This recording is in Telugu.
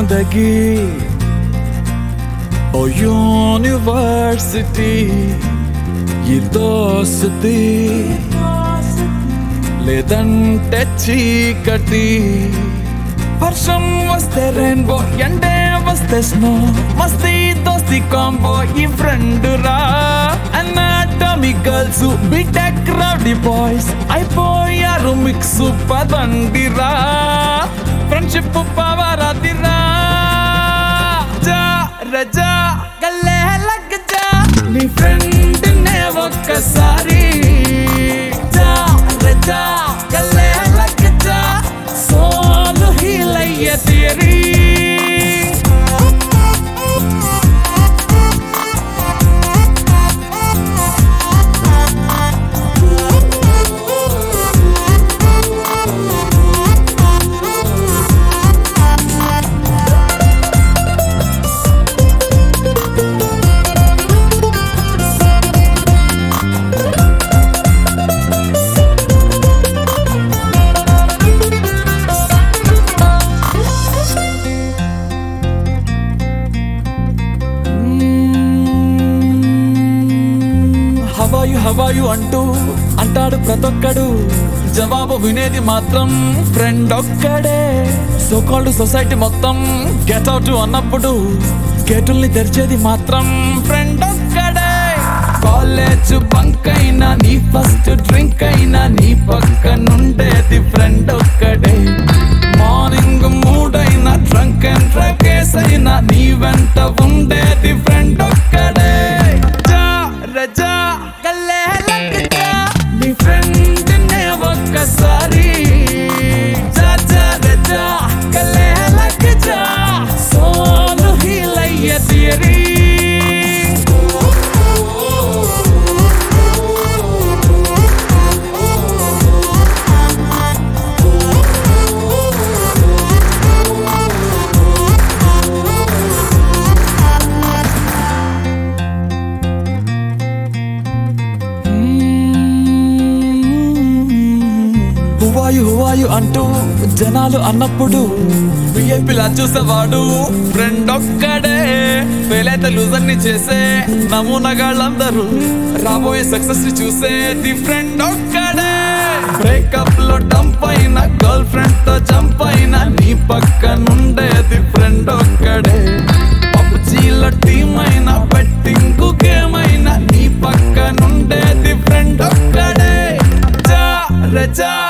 జిందగీ ఓ యూనివర్సిటీ ఈ దోస్తి లేదంటే చీకటి వర్షం వస్తే రెయిన్బో ఎండే వస్తే స్నో మస్తీ దోస్తి కాంబో ఈ ఫ్రెండ్ రా anatomy girls BTech rowdy boys అయిపోయారు మిక్స్ పదండి రా ఫ్రెండ్షిప్ పవర్ అదిరా జా రజా గల్లే లగ్ జా నీ ఫ్రెండ్ నే ఒక్కసారి జా రజా గల్లే లగ్ జా సోలు హీలయ్య తీరి హవాయు హవాయు అంటూ అంటాడు ప్రతొక్కడు జవాబు వినేది మాత్రం ఫ్రెండ్ ఒక్కడే సోకాల్డ్ సొసైటీ మొత్తం గెట్ అవుట్ అన్నప్పుడు గేటుల్ని తెరిచేది మాత్రం ఫ్రెండ్ ఒక్కడే కాలేజ్ బంక్ అయినా నీ ఫస్ట్ డ్రింక్ అయినా నీ పక్క నుండేది ఫ్రెండ్ ఒక్కడే మార్నింగ్ మూడ్ అయినా డ్రంక్ అండ్ ట్రకేస్ అయినా నీ వెంట ఉండేది ఫ్రెండ్ ఒక్కడే జా రజా గల్లే లగ్గజా నీ ఫ్రెండ్ నే ఒక్కసారి జా జా రజా గల్లే లగ్గజా సోలు హీలయ్య తీరి హువాయు హువాయు అంటూ జనాలు అన్నప్పుడు విఐపిలా చూసేవాడు ఫ్రెండ్ ఒక్కడే ఫెయిల్ అయితే లూజర్ ని చేసే నమూనగాళ్ళందరూ రాబోయే సక్సెస్ ని చూసే ది ఫ్రెండ్ ఒక్కడే బ్రేకప్ లో డంప్ అయిన గర్ల్ ఫ్రెండ్ తో జంప్ అయిన నీ పక్క నుండేది ఫ్రెండ్ ఒక్కడే పబ్జీలో టీమ్ అయినా బెట్టింగ్ గేమ్ అయినా నీ పక్క నుండేది ఫ్రెండ్ ఒక్కడే జా రజా